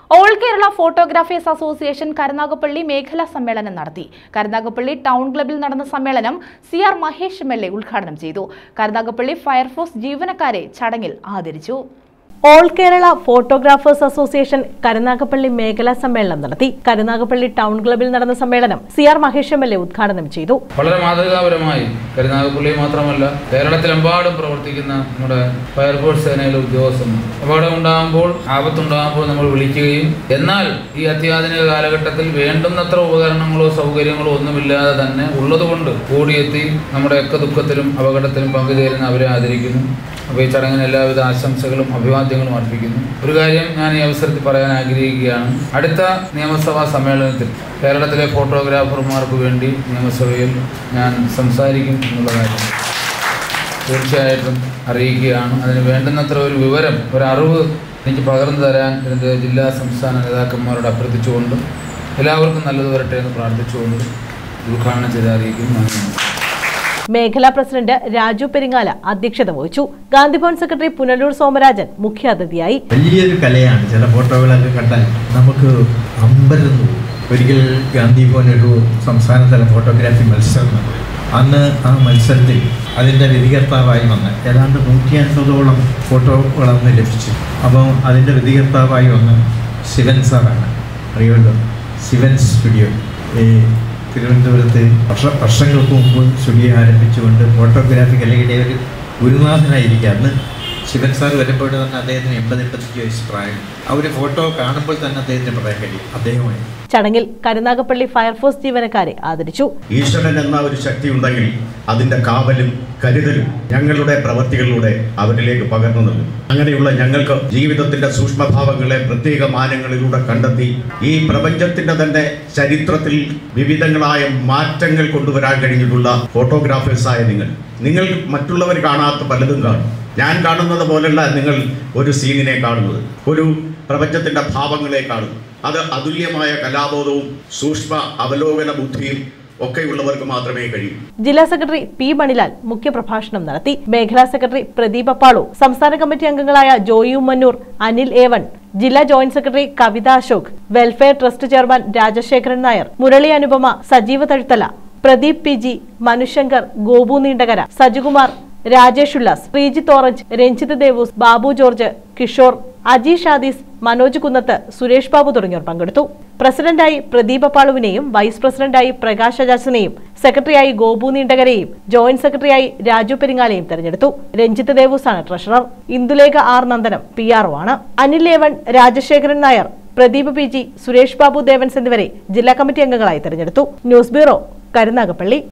all Kerala photographers association Karunagappally മേഖലാ സമ്മേളനം നടത്തി കരുനാഗപ്പള്ളി ടൗൺ ക്ലബിൽ നടന്ന സമ്മേളനം C R Mahesh M L A ഉദ്ഘാടനം ചെയ്തു കരുനാഗപ്പള്ളി ഫയർഫോഴ്സ് ജീവനക്കാരെ ചടങ്ങിൽ ആദരിച്ചു all Kerala photographers association Karunagappally മേഖലാ സമ്മേളനം നടത്തി കരുനാഗപ്പള്ളി ടൗൺ ക്ലബിൽ നടന്ന സമ്മേളനം C R Mahesh M L A ഉദ്ഘാടനം ചെയ്തു വളരെ മാതൃകാപരമായി കരുനാഗപ്പള്ളി മാത്രമല്ല കേരളത്തിലെമ്പാടും പ്രവർത്തിക്കുന്ന നമ്മുടെ ഫയർഫോഴ്സ് സേനയിലെ ഉദ്യോഗസ്ഥന്മാർ അപകടം ഉണ്ടാകുമ്പോൾ ആപത്തുണ്ടാകുമ്പോൾ നമ്മൾ വിളിക്കുകയും എന്നാൽ ഈ അത്യാധുനിക കാലഘട്ടത്തിൽ വേണ്ടുന്നത്ര ഉപകരണങ്ങളോ സൗകര്യങ്ങളോ ഒന്നുമില്ലാതെ തന്നെ ഉള്ളതുകൊണ്ട് ഓടിയെത്തി നമ്മുടെയൊക്കെ ദുഃഖത്തിലും അപകടത്തിലും പങ്കുചേരുന്ന അവരെ ആദരിക്കുന്നു അപ്പോൾ ഈ ചടങ്ങിന് എല്ലാവിധ ആശംസകളും അഭിവാദ്യങ്ങളും അർപ്പിക്കുന്നു ഒരു കാര്യം ഞാൻ ഈ അവസരത്തിൽ പറയാൻ ആഗ്രഹിക്കുകയാണ് അടുത്ത നിയമസഭാ സമ്മേളനത്തിൽ കേരളത്തിലെ ഫോട്ടോഗ്രാഫർമാർക്ക് വേണ്ടി നിയമസഭയിൽ ഞാൻ സംസാരിക്കും എന്നുള്ള കാര്യം തീർച്ചയായിട്ടും അറിയിക്കുകയാണ് അതിന് വേണ്ടുന്നത്ര ഒരു വിവരം ഒരു അറിവ് എനിക്ക് പകർന്നു തരാൻ ഇതിൻ്റെ ജില്ലാ സംസ്ഥാന നേതാക്കന്മാരോട് അഭ്യർത്ഥിച്ചുകൊണ്ട് എല്ലാവർക്കും നല്ലത് വരട്ടെ എന്ന് പ്രാർത്ഥിച്ചുകൊണ്ട് ഉദ്ഘാടനം ചെയ്ത് അറിയിക്കും നന്ദി മേഖലാ പ്രസിഡന്റ് രാജു പെരിങ്ങാല അധ്യക്ഷത വഹിച്ചു ഗാന്ധിഭവൻ സെക്രട്ടറി പുനലൂർ സോമരാജൻ മുഖ്യാതിഥിയായി വലിയൊരു കലയാണ് ചില ഫോട്ടോകളൊക്കെ കണ്ടാൽ നമുക്ക് അമ്പരന്ന് പോകും ഒരിക്കൽ ഗാന്ധി ഭവൻ ഒരു സംസ്ഥാനതല ഫോട്ടോഗ്രാഫി മത്സരം നടത്തി അന്ന് ആ മത്സരത്തിൽ അതിൻ്റെ വിധികർത്താവായി വന്ന് ഏതാണ്ട് നൂറ്റി അൻപതോളം ഫോട്ടോകളന്ന് ലഭിച്ചു അപ്പോൾ അതിൻ്റെ വിധികർത്താവായി വന്ന് ശിവൻ സാറാണ് അറിയുമല്ലോ ശിവൻ സ്റ്റുഡിയോ ഈ തിരുവനന്തപുരത്ത് വർഷ വർഷങ്ങൾക്ക് മുമ്പ് സ്റ്റുഡിയോ ആരംഭിച്ചുകൊണ്ട് ഫോട്ടോഗ്രാഫി കലയുടെ ഒരു ഗുരുനാഥനായിരിക്കുക അന്ന് ശിവൻ സാർ വരുമ്പോൾ തന്നെ അദ്ദേഹത്തിന് എൺപത് എൺപത്തഞ്ച് വയസ്സ് പ്രായം ആ ഒരു ഫോട്ടോ കാണുമ്പോൾ തന്നെ അദ്ദേഹത്തിന് പറയാൻ കഴിയും അദ്ദേഹമായി ചടങ്ങിൽ കരുനാഗപ്പള്ളി ഫയർഫോഴ്സ് ജീവനക്കാരെ ആദരിച്ചു ഈശ്വരൻ എന്ന ഒരു ശക്തി ഉണ്ടെങ്കിൽ അതിൻ്റെ കാവലും കരുതലും ഞങ്ങളുടെ പ്രവൃത്തികളിലൂടെ അവരിലേക്ക് പകർന്നു നൽകും അങ്ങനെയുള്ള ഞങ്ങൾക്ക് ജീവിതത്തിന്റെ സൂക്ഷ്മഭാവങ്ങളെ പ്രത്യേക മാനങ്ങളിലൂടെ കണ്ടെത്തി ഈ പ്രപഞ്ചത്തിന്റെ തന്നെ ചരിത്രത്തിൽ വിവിധങ്ങളായ മാറ്റങ്ങൾ കൊണ്ടുവരാൻ കഴിഞ്ഞിട്ടുള്ള ഫോട്ടോഗ്രാഫേഴ്സായ നിങ്ങൾ നിങ്ങൾ മറ്റുള്ളവർ കാണാത്ത പലതും കാണും ഞാൻ കാണുന്നത് പോലുള്ള നിങ്ങൾ ഒരു സീനിനെ കാണുന്നത് ഒരു പ്രപഞ്ചത്തിന്റെ ഭാവങ്ങളെ കാണും അത് അതുല്യമായ കലാബോധവും സൂക്ഷ്മ അവലോകന ബുദ്ധിയും ഒക്കെയുള്ളവർക്ക് മാത്രമേ കഴിയൂ ജില്ലാ സെക്രട്ടറി പി മണിലാൽ മുഖ്യപ്രഭാഷണം നടത്തി മേഖലാ സെക്രട്ടറി പ്രദീപ് അപ്പാളു സംസ്ഥാന കമ്മിറ്റി അംഗങ്ങളായ ജോയി ഉമ്മന്നൂർ അനിൽ ഏവൺ ജില്ലാ joint secretary Kavitha Ashok welfare trust chairman Rajasekharan Nair Murali Anupama Sajeeva Thazhuthala Pradeep P G Manushankar Gopu Neendakara Sajikumar Rajesh Ullas Sreejith orange Ranjith Devoos Babu George Kishore Ajeesh Adees Manoj Kunnath Suresh Babu തുടങ്ങിയവർ പങ്കെടുത്തു പ്രസിഡന്റായി പ്രദീപ പാളുവിനെയും വൈസ് പ്രസിഡന്റായി പ്രകാശ് അജാസിനെയും സെക്രട്ടറിയായി ഗോപു നീണ്ടകരെയും ജോയിന്റ് സെക്രട്ടറിയായി രാജു പെരിങ്ങാലയും തെരഞ്ഞെടുത്തു രഞ്ജിത്ത് ദേവൂസാണ് treasurer Indulekha R Nandanam P R ആണ് അനിൽ ലേവൺ രാജശേഖരൻ നായർ പ്രദീപ് പി ജി സുരേഷ് ബാബു ദേവൻസ് എന്നിവരെ ജില്ലാ കമ്മിറ്റി അംഗങ്ങളായി തെരഞ്ഞെടുത്തു ന്യൂസ് ബ്യൂറോ കരുനാഗപ്പള്ളി